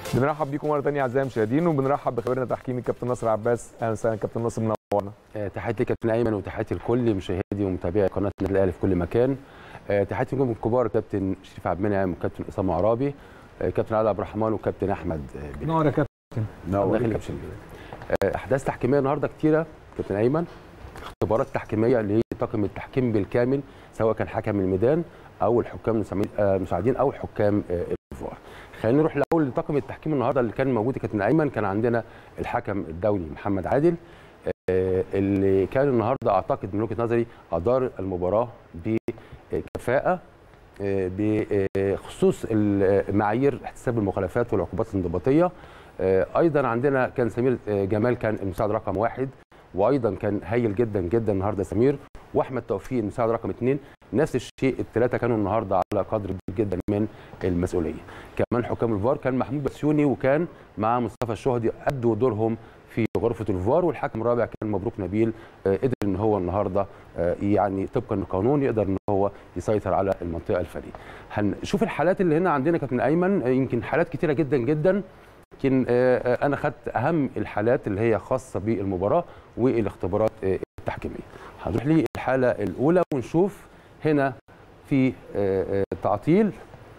بنرحب بيكم مره ثانيه اعزائي المشاهدين وبنرحب بخبيرنا التحكيمي الكابتن ناصر عباس اهلا وسهلا كابتن ناصر منورنا آه، تحياتي لكابتن ايمن وتحياتي لكل مشاهدي ومتابعي قناه النادي الاهلي في كل مكان آه، تحياتي لكم الكبار كابتن شريف عبد المنعم وكابتن اسامه عرابي آه، كابتن علي عبد الرحمن وكابتن احمد آه، بلال نور يا كابتن الله نور يخليك يا كابتن. آه، احداث تحكيميه النهارده كتيره كابتن ايمن اختبارات تحكيميه لطاقم التحكيم بالكامل سواء كان حكم الميدان او الحكام المساعدين- آه، المساعدين او حكام آه، الفار خلينا نروح الاول لطاقم التحكيم النهارده اللي كان موجود يا كابتن ايمن كان عندنا الحكم الدولي محمد عادل آه، اللي كان النهارده اعتقد من وجهه نظري ادار المباراه بكفاءه آه، بخصوص ال- معايير احتساب المخالفات والعقوبات الانضباطيه آه، ايضا عندنا كان سمير آه، جمال كان المساعد رقم واحد وايضا كان هايل جدا جدا النهارده سمير واحمد توفيق المساعد رقم اثنين نفس الشيء الثلاثه كانوا النهارده على قدر كبير جدا من المسؤوليه كمان حكام الفار كان محمود بسيوني وكان مع مصطفى الشهدي ادوا دورهم في غرفه الفار والحكم الرابع كان مبروك نبيل آه، قدر ان هو النهارده آه، يعني طبقا للقانون يقدر ان هو يسيطر على المنطقه الفريق هنشوف الحالات اللي هنا عندنا كابتن ايمن آه، يمكن حالات كتيره جدا جدا يمكن آه، آه، انا خدت اهم الحالات اللي هي خاصه بالمباراه والاختبارات آه، التحكيميه هنروح للحاله الاولى ونشوف هنا في آه، آه، تعطيل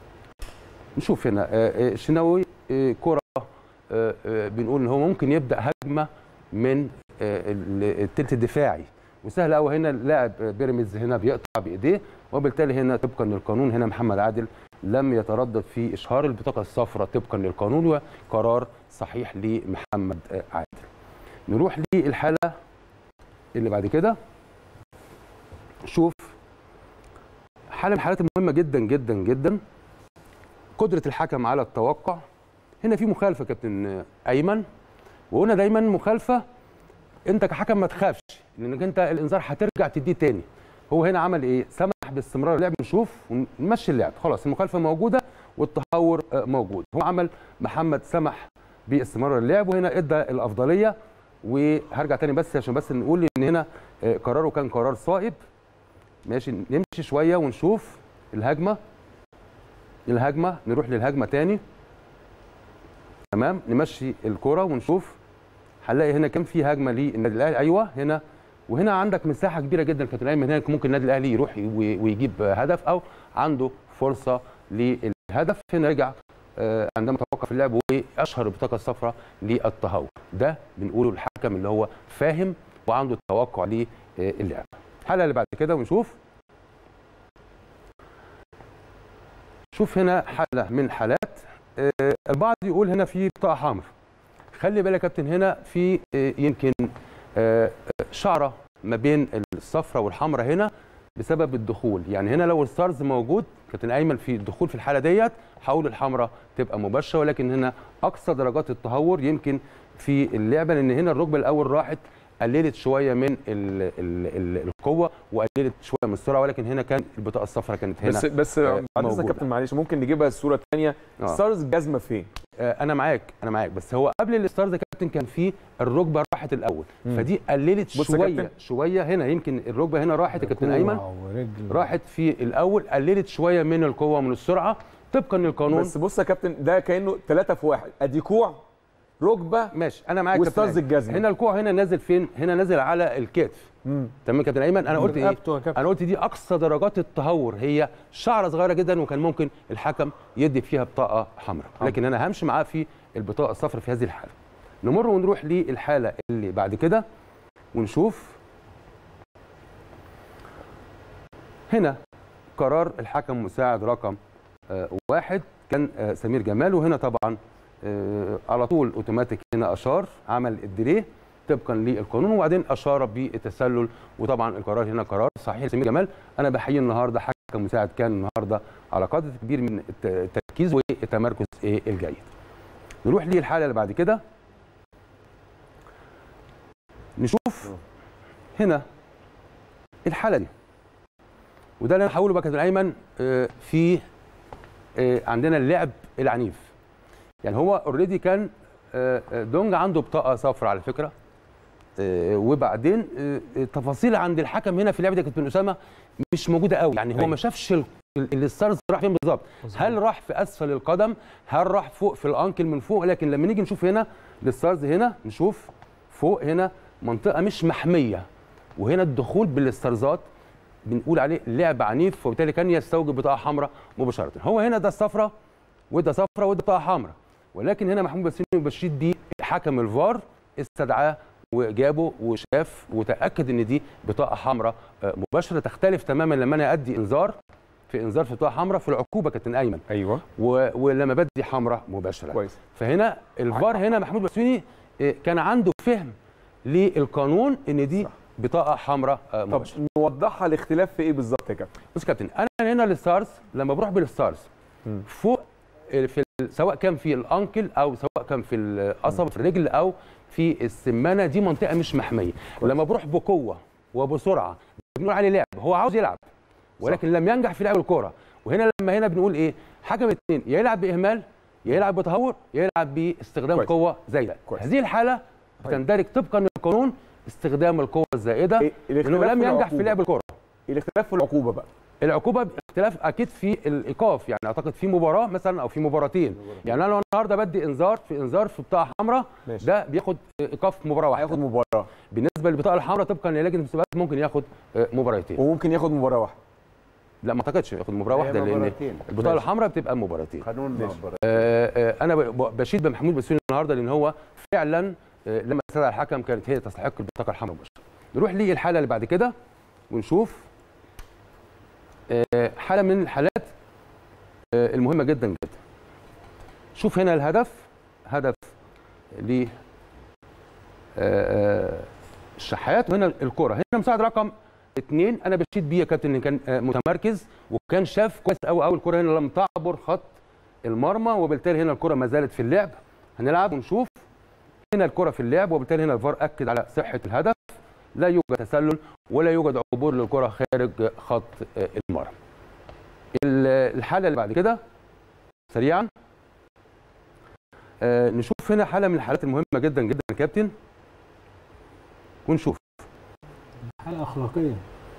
نشوف هنا آه، آه، شناوي آه، كره آه، آه، بنقول ان هو ممكن يبدا هجمه من آه، ال- التلت الدفاعي وسهل قوي هنا اللاعب آه، بيراميدز هنا بيقطع بايديه وبالتالي هنا طبقا للقانون هنا محمد عادل لم يتردد في اشهار البطاقه الصفراء طبقا للقانون وقرار صحيح لمحمد آه، عادل نروح للحاله اللي بعد كده شوف حاله من الحالات المهمه جدا جدا جدا قدره الحكم على التوقع هنا في مخالفه كابتن ايمن وقلنا دايما مخالفه انت كحكم ما تخافش لانك انت الانذار هترجع تديه تاني هو هنا عمل ايه سمح باستمرار اللعب نشوف ونمشي اللعب خلاص المخالفه موجوده والتهور آه، موجود هو عمل محمد سمح باستمرار اللعب وهنا ادى الافضليه وهرجع تاني بس عشان بس نقول ان هنا آه، قراره كان قرار صائب ماشي نمشي شويه ونشوف الهجمه الهجمه نروح للهجمه تاني تمام نمشي الكره ونشوف هنلاقي هنا كان في هجمه للنادي الاهلي ايوه هنا وهنا عندك مساحه كبيره جدا كابتن ايمن هنا ممكن النادي الاهلي يروح وي- ويجيب هدف او عنده فرصه للهدف هنا رجع آه، عندما توقف اللعب واشهر البطاقه الصفراء للتهور ده بنقوله الحكم اللي هو فاهم وعنده توقع للعب الحاله اللي بعد كده ونشوف شوف هنا حاله من حالات آه، البعض يقول هنا في بطاقه حمراء خلي بالك يا كابتن هنا في آه، يمكن آه، آه، شعره ما بين الصفراء والحمراء هنا بسبب الدخول يعني هنا لو الستارز موجود كابتن ايمن في الدخول في الحاله ديت حول الحمراء تبقى مباشره ولكن هنا اقصى درجات التهور يمكن في اللعبه لان هنا الركبه الاول راحت قللت شويه من ال ال ال القوه وقللت شويه من السرعه ولكن هنا كان البطاقه الصفراء كانت هنا بس بس آه، بعد اذنك موجودة. يا كابتن معلش ممكن نجيبها الصوره الثانيه آه. ستارز جزمه فين آه، انا معاك انا معاك بس هو قبل الستارز يا كابتن كان في الركبه راحت الاول مم. فدي قللت بص يا شويه كابتن. شويه هنا يمكن الركبه هنا راحت يا كابتن ايمن ورجل راحت في الاول قللت شويه من القوه ومن السرعه طبقا للقانون بس بص يا كابتن ده كانه ثلاثه في واحد ادي كوع ركبه ماشي انا معاك يا كابتن وستارز أيمن. الجزمة. هنا الكوع هنا نازل فين هنا نازل على الكتف مم. تمام يا كابتن ايمن انا قلت ايه رقبته يا كابتن. انا قلت دي اقصى درجات التهور هي شعره صغيره جدا وكان ممكن الحكم يدي فيها بطاقه حمراء لكن انا همشي معاه في البطاقه الصفراء في هذه الحاله نمر ونروح للحاله اللي بعد كده ونشوف هنا قرار الحكم مساعد رقم آه، واحد كان آه، سمير جمال وهنا طبعا آه، على طول اوتوماتيك هنا اشار عمل الديليه طبقا للقانون وبعدين اشار بالتسلل وطبعا القرار هنا قرار صحيح سمير جمال انا بحيي النهارده حكم مساعد كان النهارده على قدر كبير من الت- التركيز والتمركز إيه الجيد نروح للحاله اللي بعد كده نشوف هنا الحاله دي وده اللي انا هقوله بقى كابتن ايمن آه، في آه، عندنا اللعب العنيف يعني هو اوريدي كان آه، آه، دونج عنده بطاقه صفراء على فكره آه، وبعدين آه، التفاصيل عند الحكم هنا في اللعبه دي يا كابتن اسامه مش موجوده قوي يعني هو أيوة. ما شافش ال- الستارز راح فين بالظبط هل راح في اسفل القدم هل راح فوق في الانكل من فوق لكن لما نيجي نشوف هنا الستارز هنا نشوف فوق هنا منطقه مش محميه وهنا الدخول بالستارزات بنقول عليه لعب عنيف وبالتالي كان يستوجب بطاقه حمراء مباشره هو هنا ده الصفرة وده صفرة وده بطاقه حمراء ولكن هنا محمود بسيوني بشيد بيه حكم الفار استدعاه وجابه وشاف وتاكد ان دي بطاقه حمراء آه، مباشره تختلف تماما لما انا ادي انذار في انذار في بطاقه حمراء في العقوبه كابتن ايمن ايوه و... ولما بدي حمراء مباشره كويس فهنا الفار هنا محمود بسيوني آه، كان عنده فهم للقانون ان دي بطاقه حمراء آه، طب مباشره نوضحها الاختلاف في ايه بالظبط يا كابتن بص يا كابتن انا هنا الستارز لما بروح بالستارز مم. فوق آه، في ال- سواء كان في الانكل او سواء كان في القصبه في الرجل او في السمانه دي منطقه مش محميه لما بروح بقوه وبسرعه بنقول عليه لعب هو عاوز يلعب ولكن لم ينجح في لعب الكره وهنا لما هنا بنقول ايه حاجه من الاثنين يا يلعب باهمال يا يلعب بتهور يا يلعب باستخدام كويس. قوه زايده كويس. هذه الحاله بتندرج طبقا للقانون استخدام القوه الزائده إيه لانه الاختلاف لم في ينجح في العقوبة. لعب الكره الاختلاف في العقوبه بقى العقوبه باختلاف اكيد في الايقاف يعني اعتقد في مباراه مثلا او في مباراتين يعني انا لو النهارده بدي انذار في انذار في بطاقه حمراء ماشي. ده بياخد ايقاف مباراه واحده هياخد مباراه بالنسبه للبطاقه الحمراء طبقا للجنه المسابقات ممكن ياخد آه، مباراتين وممكن ياخد مباراه واحده لا ما اعتقدش ياخد مباراه هي واحده لان مباراتين. البطاقه ماشي. الحمراء بتبقى مباراتين قانون ماشي. مباراة. آه، آه، انا ب- ب- بشيد بمحمود بسيوني النهارده لان هو فعلا آه، لما استدعى الحكم كانت هي تستحق البطاقه الحمراء مباشره نروح للحاله اللي بعد كده ونشوف آه، حاله من الحالات آه، المهمه جدا جدا شوف هنا الهدف هدف ل آه، آه، الشحات وهنا الكره هنا مساعد رقم اثنين انا بشيد بيه يا كابتن ان كان آه، متمركز وكان شاف كويس قوي قوي الكره هنا لم تعبر خط المرمى وبالتالي هنا الكره ما زالت في اللعب هنلعب ونشوف هنا الكره في اللعب وبالتالي هنا الفار اكد على صحه الهدف لا يوجد تسلل ولا يوجد عبور للكره خارج خط آه، المرمى ال- الحاله اللي بعد كده سريعا آه، نشوف هنا حاله من الحالات المهمه جدا جدا يا كابتن ونشوف حالة أخلاقية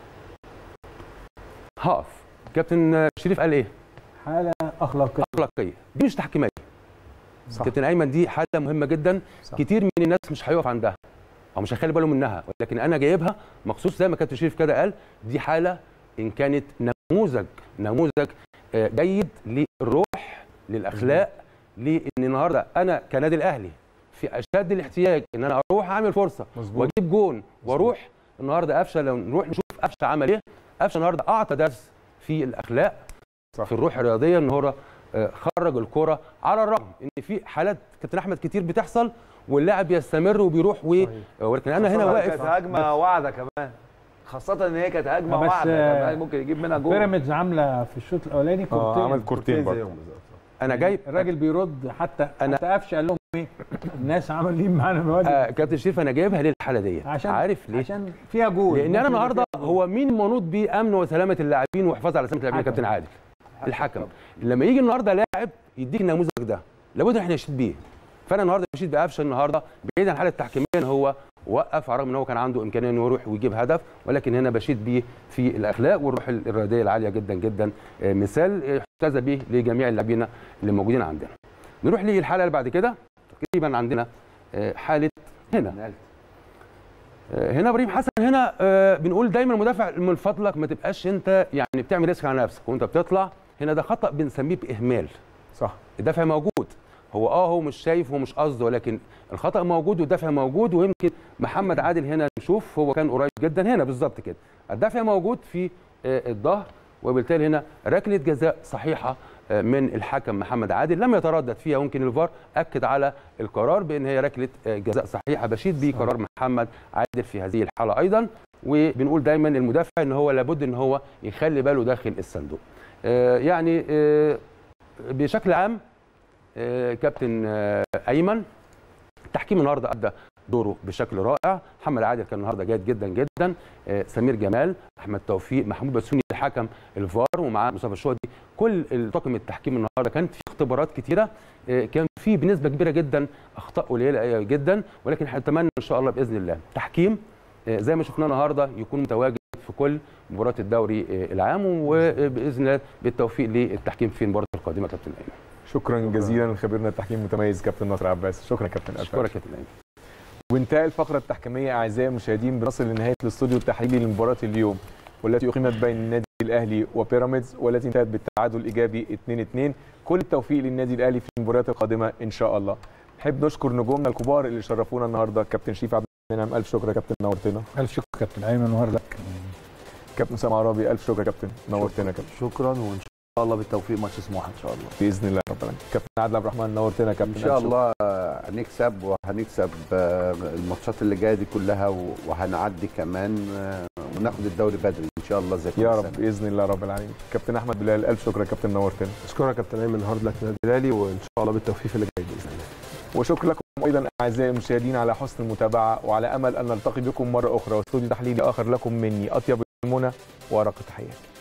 هقف كابتن شريف قال ايه حالة أخلاقية اخلاقيه دي مش تحكيميه صح كابتن ايمن دي حاله مهمه جدا صح. كتير من الناس مش هيقف عندها او مش هيخلي باله منها ولكن انا جايبها مخصوص زي ما كابتن شريف كده قال دي حاله ان كانت نموذج نموذج آه، جيد للروح للاخلاق لان النهارده انا كنادي الاهلي في اشد الاحتياج ان انا اروح اعمل فرصه مظبوط واجيب جون واروح النهارده قفشه لو نروح نشوف قفشه عمل ايه قفشه النهارده اعطى درس في الاخلاق صح. في الروح الرياضيه ان هو آه، خرج الكره على الرغم ان في حالات كابتن احمد كتير بتحصل واللاعب يستمر وبيروح و... ولكن انا هنا خاصة واقف كانت هجمه واعده كمان خاصه ان هي كانت هجمه بس، واعده آه، كمان ممكن يجيب منها جول بيراميدز عاملة في الشوط الأولاني اه كورتين عمل كورتين برضه زيهم بالظبط. انا جايب الراجل بيرد حتى أنا- حتى قفشه قال لهم ايه الناس عاملين معانا الواجب آه كابتن شريف انا جايبها ليه الحاله دي عشان عارف ليه عشان فيها جول لان انا ممكن يبقى النهارده فيها جول. هو مين منوط بيه امن وسلامه اللاعبين وحفاظ على سلامه اللاعبين يا الحكم. كابتن عادل الحكم لما يجي النهارده لاعب يديك النموذج ده لابد احنا نشيد بيه فانا النهارده بشيد بقفشه النهارده بعيد عن الحاله التحكيميه ان هو وقف على الرغم ان هو كان عنده امكانيه انه يروح ويجيب هدف ولكن هنا بشيد بيه في الاخلاق والروح الرياضيه العاليه جدا جدا آه، مثال يحتذى به لجميع اللاعبين اللي موجودين عندنا نروح للحاله اللي بعد كده تقريبا عندنا آه، حاله هنا آه، هنا ابراهيم حسن هنا آه، بنقول دايما المدافع من فضلك ما تبقاش انت يعني بتعمل ريسك على نفسك وانت بتطلع هنا ده خطا بنسميه باهمال صح الدافع موجود هو اه هو مش شايف ومش قصده ولكن الخطا موجود والدافع موجود ويمكن محمد عادل هنا نشوف هو كان قريب جدا هنا بالظبط كده الدافع موجود في آه، الظهر وبالتالي هنا ركله جزاء صحيحه آه، من الحكم محمد عادل لم يتردد فيها يمكن الفار اكد على القرار بان هي ركله آه، جزاء صحيحه بشيد به قرار محمد عادل في هذه الحاله ايضا وبنقول دايما المدافع ان هو لابد ان هو يخلي باله داخل الصندوق آه، يعني آه، بشكل عام آه، كابتن آه، ايمن التحكيم النهارده ادى دوره بشكل رائع محمد عادل كان النهارده جيد جدا جدا آه، سمير جمال احمد توفيق محمود بسوني حكم الفار ومعاه مصطفى الشهدي كل الطاقم التحكيم النهارده كانت في اختبارات كتيره آه، كان في بنسبه كبيره جدا اخطاء قليله جدا ولكن هنتمنى ان شاء الله باذن الله تحكيم آه، زي ما شفناه النهارده يكون متواجد في كل مباريات الدوري آه، العام وباذن الله بالتوفيق للتحكيم في المباراه القادمه كابتن ايمن شكرا جزيلا لخبيرنا التحكيم المتميز كابتن ناصر عباس شكرا كابتن ألف اشكرك كابتن ايمن وانتهى الفقرة التحكيمية أعزائي المشاهدين بنصل لنهاية الاستوديو التحليلي لمباراة اليوم والتي أقيمت بين النادي الأهلي وبيراميدز والتي انتهت بالتعادل الإيجابي 2-2 كل التوفيق للنادي الأهلي في المباريات القادمة إن شاء الله نحب نشكر نجومنا الكبار اللي شرفونا النهارده كابتن شريف عبد المنعم ألف شكر يا كابتن نورتنا الف شكر كابتن ايمن نهار لك كابتن سامع عربي ألف شكر يا كابتن نورتنا يا كابتن شكرا وان شاء الله بالتوفيق ماتش سموحه ان شاء الله بإذن الله رب العالمين كابتن عادل عبد الرحمن نورتنا يا كابتن ان شاء ألف شكر. الله هنكسب وهنكسب آه، الماتشات اللي جايه دي كلها و- وهنعدي كمان آه، وناخد الدوري بدري ان شاء الله زي كل يا سنة. رب باذن الله رب العالمين كابتن احمد بلال الف شكر يا كابتن نورتنا اشكرك يا كابتن ايمن هارد لك نادي الهلالي وان شاء الله بالتوفيق في اللي جاي باذن الله وشكرا لكم ايضا اعزائي المشاهدين على حسن المتابعه وعلى امل ان نلتقي بكم مره اخرى واستوديو تحليلي اخر لكم مني اطيب المنى وارق التحيات